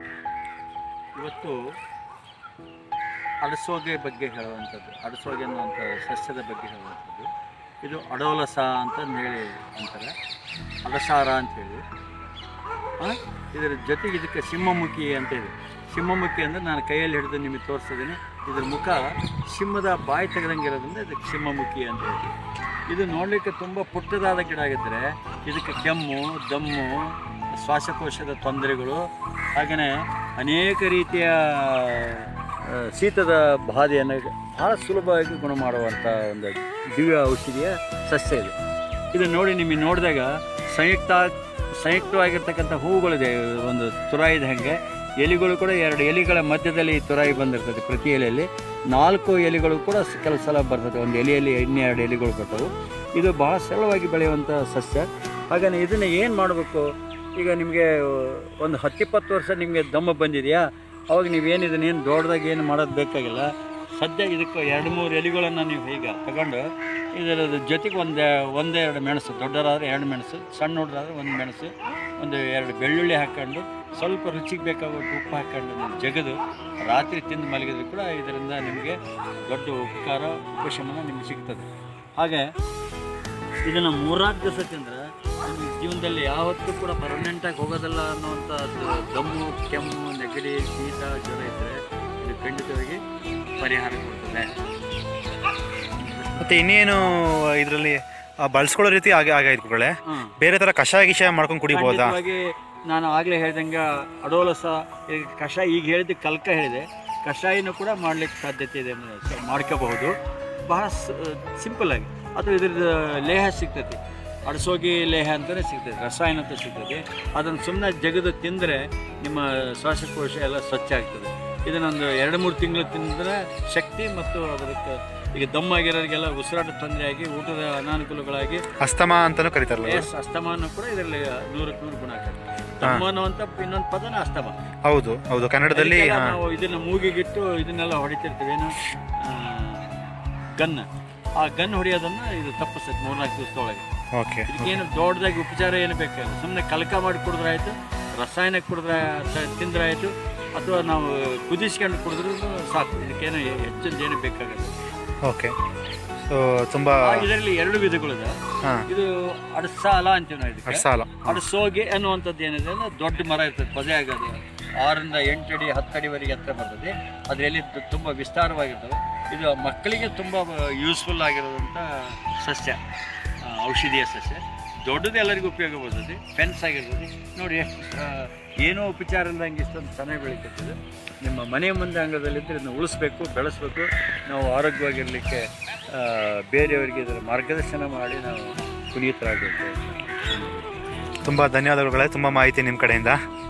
ಇವತ್ತು ಅಡಸೋಗೆ ಬಗ್ಗೆ ಹೇಳುವಂಥದ್ದು ಅಡಸೋಗೆ ಅನ್ನುವಂಥ ಸಸ್ಯದ ಬಗ್ಗೆ ಹೇಳುವಂಥದ್ದು ಇದು ಅಡೋಲಸ ಅಂತ ಹೇಳಿ ಅಂತಾರೆ ಅಡಸಾರ ಅಂತೇಳಿ ಆ, ಇದರ ಜೊತೆಗೆ ಇದಕ್ಕೆ ಸಿಂಹಮುಖಿ ಅಂತ ಇದೆ ಸಿಂಹಮುಖಿ ಅಂದರೆ ನಾನು ಕೈಯಲ್ಲಿ ಹಿಡಿದು ನಿಮಗೆ ತೋರಿಸ್ತಿದ್ದೀನಿ ಇದ್ರ ಮುಖ ಸಿಂಹದ ಬಾಯಿ ತೆಗೆದಂಗೆ ಇರೋದ್ರಿಂದ ಇದಕ್ಕೆ ಸಿಂಹಮುಖಿ ಅಂತ ಹೇಳ್ತೀವಿ ಇದು ನೋಡಲಿಕ್ಕೆ ತುಂಬ ಪುಟ್ಟದಾದ ಗಿಡ ಆಗಿದ್ದರೆ ಇದಕ್ಕೆ ಕೆಮ್ಮು ದಮ್ಮು ಶ್ವಾಸಕೋಶದ ತೊಂದರೆಗಳು ಹಾಗೆಯೇ ಅನೇಕ ರೀತಿಯ ಆ, ಶೀತದ ಬಾಧೆಯನ್ನು ಭಾಳ ಸುಲಭವಾಗಿ ಗುಣ ಮಾಡುವಂಥ ಒಂದು ದಿವ್ಯ ಔಷಧಿಯ ಸಸ್ಯ ಇದು ಇದು ನೋಡಿ ನಿಮಗೆ ನೋಡಿದಾಗ ಸಂಯುಕ್ತ ಸಂಯುಕ್ತವಾಗಿರ್ತಕ್ಕಂಥ ಹೂವುಗಳಿದೆ ಒಂದು ತುರಾಯಿದ ಹಾಗೆ ಎಲೆಗಳು ಕೂಡ ಎರಡು ಎಲೆಗಳ ಮಧ್ಯದಲ್ಲಿ ಈ ತುರಾಯಿ ಬಂದಿರ್ತದೆ ಪ್ರತಿ ಎಲೆಯಲ್ಲಿ ನಾಲ್ಕು ಎಲೆಗಳು ಕೂಡ ಸ- ಕೆಲವು ಸಲ ಬರ್ತದೆ ಒಂದು ಎಲೆಯಲ್ಲಿ ಇನ್ನೆರಡು ಎಲೆಗಳು ಬರ್ತವೆ ಇದು ಬಹಳ ಸರಳವಾಗಿ ಬೆಳೆಯುವಂಥ ಸಸ್ಯ ಹಾಗಾಗಿ ಇದನ್ನು ಏನು ಮಾಡಬೇಕು ಈಗ ನಿಮಗೆ ಒಂದು ಹತ್ತಿಪ್ಪತ್ತು ವರ್ಷ ನಿಮಗೆ ದಮ್ಮ ಬಂದಿದೆಯಾ ಅವಾಗ ನೀವೇನು ಇದನ್ನ ಏನು ದೊಡ್ಡದಾಗಿ ಏನು ಮಾಡೋದು ಬೇಕಾಗಿಲ್ಲ ಸದ್ಯ ಇದಕ್ಕೆ ಎರಡು ಮೂರು ಎಲೆಗಳನ್ನು ನೀವು ಈಗ ತಗೊಂಡು ಇದರ ಜೊತೆಗೆ ಒಂದು ಒಂದೆರಡು ಮೆಣಸು ದೊಡ್ಡರಾದ್ರೆ ಎರಡು ಮೆಣಸು ಸಣ್ಣ ಹುಡ್ರಾದ್ರೆ ಒಂದು ಮೆಣಸು ಒಂದು ಎರಡು ಬೆಳ್ಳುಳ್ಳಿ ಹಾಕ್ಕೊಂಡು ಸ್ವಲ್ಪ ರುಚಿಗೆ ಬೇಕಾಗುವಷ್ಟು ಉಪ್ಪು ಹಾಕ್ಕೊಂಡು ನೀವು ಜಗದು ರಾತ್ರಿ ತಿಂದು ಮಲಗಿದ್ರು ಕೂಡ ಇದರಿಂದ ನಿಮಗೆ ದೊಡ್ಡ ಉಪಕಾರ ಉಪಶಮನ ನಿಮಗೆ ಸಿಗ್ತದೆ ಹಾಗೆ ಇದನ್ನು ಮೂರ್ನಾಲ್ಕು ದಿವಸ ತಿಂದರೆ ನಿಮಗೆ ಜೀವನದಲ್ಲಿ ಯಾವತ್ತೂ ಕೂಡ ಪರ್ಮನೆಂಟಾಗಿ ಹೋಗೋದಿಲ್ಲ ಅನ್ನುವಂಥದ್ದು ದಮ್ಮು ಕೆಮ್ಮು ನೆಗಡಿ ಶೀತ ಜ್ವರ ಇದ್ದರೆ ಇದು ಖಂಡಿತವಾಗಿ ಪರಿಹಾರ ಕೊಡ್ತದೆ ಮತ್ತೆ ಇನ್ನೇನು ಇದರಲ್ಲಿ ಬಳಸ್ಕೊಳ್ಳೋ ರೀತಿ ಆಗ ಆಗೈತೆ ಗುರುಗಳೇ ಹಾಂ ಬೇರೆ ಥರ ಕಷಾಯ ಗಿಷಾಯ ಮಾಡ್ಕೊಂಡು ಕುಡಿಬೋದಾ ಖಂಡಿತವಾಗಿ ನಾನು ಆಗಲೇ ಹೇಳ್ದಂಗೆ ಅಡೋಲಸ ಈಗ ಕಷಾಯ ಈಗ ಹೇಳಿದ ಕಲ್ಕ ಹೇಳಿದೆ ಕಷಾಯನೂ ಕೂಡ ಮಾಡಲಿಕ್ಕೆ ಸಾಧ್ಯತೆ ಇದೆ ಮ- ಸ- ಮಾಡ್ಕೋಬಹುದು ಬಹಳ ಸಿಂಪಲ್ ಆಗಿ ಅದು ಇದ್ರದ್ದು ಲೇಹ ಸಿಗ್ತೈತಿ ಅಡಸೋಗಿ ಲೇಹ ಅಂತಲೇ ಸಿಗ್ತೈತೆ ರಸಾಯನ ಅಂತ ಸಿಗ್ತದೆ ಅದನ್ನು ಸುಮ್ಮನೆ ಜಗದು ತಿಂದರೆ ನಿಮ್ಮ ಶ್ವಾಸಕೋಶ ಎಲ್ಲ ಸ್ವಚ್ಛ ಆಗ್ತದೆ ಇದನ್ನೊಂದು ಎರಡು ಮೂರು ತಿಂಗಳು ತಿಂದರೆ ಶಕ್ತಿ ಮತ್ತು ಅದಕ್ಕೆ ಈಗ ದಮ್ಮಾಗಿರೋರಿಗೆಲ್ಲ ಉಸಿರಾಟ ತೊಂದರೆ ಆಗಿ ಊಟದ ಅನಾನುಕೂಲಗಳಾಗಿ ಅಸ್ತಮ ಅಂತಾನೂ ಕರೀತಾರಲ್ಲ ಎಸ್ ಅಸ್ತಮಾನು ಕೂಡ ಇದರಲ್ಲಿ ನೂರಕ್ಕೆ ನೂರು ಗುಣ ಆಗ್ತದೆ ದಮ್ಮ ಅನ್ನುವಂಥ ಇನ್ನೊಂದು ಪದನ ಅಸ್ತಮ ಹೌದು ಹೌದು ಕನ್ನಡದಲ್ಲಿ ಅದಕ್ಕೆಲ್ಲ ಹಾ. ನಾವು ಇದನ್ನ ಮೂಗಿಗಿಟ್ಟು ಇದನ್ನೆಲ್ಲ ಹೊಡಿತಿರ್ತೀವಿ ಏನು ಗನ್ ಆ ಗನ್ ಹೊಡೆಯೋದನ್ನ ಇದು ತಪ್ಪಿಸ್ತದೆ ಮೂರ್ನಾಲ್ಕು ದಿವಸದೊಳಗೆ ಓಕೆ ಇದಕ್ಕೇನು ದೊಡ್ಡದಾಗಿ ಉಪಚಾರ ಏನು ಬೇಕಾಗಿಲ್ಲ ಸುಮ್ಮನೆ ಕಲಕ ಮಾಡಿ ಕುಡಿದ್ರೆ ಆಯಿತು ರಸಾಯನ ಕುಡಿದ್ರೆ ತಿಂದ್ರೆ ಆಯಿತು ಅಥವಾ ನಾವು ಕುದಿಸ್ಕೊಂಡು ಕುಡಿದ್ರೂ ಸಾಕು ಇದಕ್ಕೇನು ಹೆಚ್ಚಿನ ಏನು ಬೇಕಾಗಲ್ಲ ಓಕೆ ಸೊ ತುಂಬ ಇದರಲ್ಲಿ ಎರಡು ವಿಧಗಳಿದೆ ಹಾಂ ಇದು ಅಡಸಾಲ ಅಂತೀವಿ ನಾವು ಇದಕ್ಕೆ ಸಾಲ ಅಡಸೋಗೆ ಅನ್ನುವಂಥದ್ದು ಏನಿದೆ ಅಂದ್ರೆ ದೊಡ್ಡ ಮರ ಇರ್ತದೆ ಪೊದೆ ಆಗೋದು ಆರರಿಂದ ಎಂಟು ಅಡಿ ಹತ್ತು ಅಡಿವರೆಗೆ ಹತ್ರ ಬರ್ತದೆ ಅದರಲ್ಲಿ ತುಂಬ ವಿಸ್ತಾರವಾಗಿರ್ತವೆ ಇದು ಮಕ್ಕಳಿಗೆ ತುಂಬ ಯೂಸ್ಫುಲ್ ಆಗಿರೋದಂಥ ಸಸ್ಯ ಆ, ಔಷಧೀಯ ಸಸ್ಯ ದೊಡ್ಡದು ಎಲ್ಲರಿಗೂ ಉಪಯೋಗ ಬರ್ತದೆ ಫೆನ್ಸ್ ಆಗಿರ್ತದೆ ನೋಡಿ ಎಷ್ಟು ಆ, ಏನೋ ಉಪಚಾರ ಇಲ್ದಂಗೆ ಇಷ್ಟೊಂದು ಚೆನ್ನಾಗಿ ಬೆಳೀತದೆ ನಿಮ್ಮ ಮನೆ ಮುಂದೆ ಅಂಗಳದಲ್ಲಿದ್ದರೆ ಇದನ್ನು ಉಳಿಸ್ಬೇಕು ಬೆಳೆಸ್ಬೇಕು ನಾವು ಆರೋಗ್ಯವಾಗಿರಲಿಕ್ಕೆ ಆ, ಬೇರೆಯವರಿಗೆ ಇದರ ಮಾರ್ಗದರ್ಶನ ಮಾಡಿ ನಾವು ಪುನೀತರಾಗಬೇಕು ತುಂಬ ಧನ್ಯವಾದಗಳು ತುಂಬ ಮಾಹಿತಿ ನಿಮ್ಮ ಕಡೆಯಿಂದ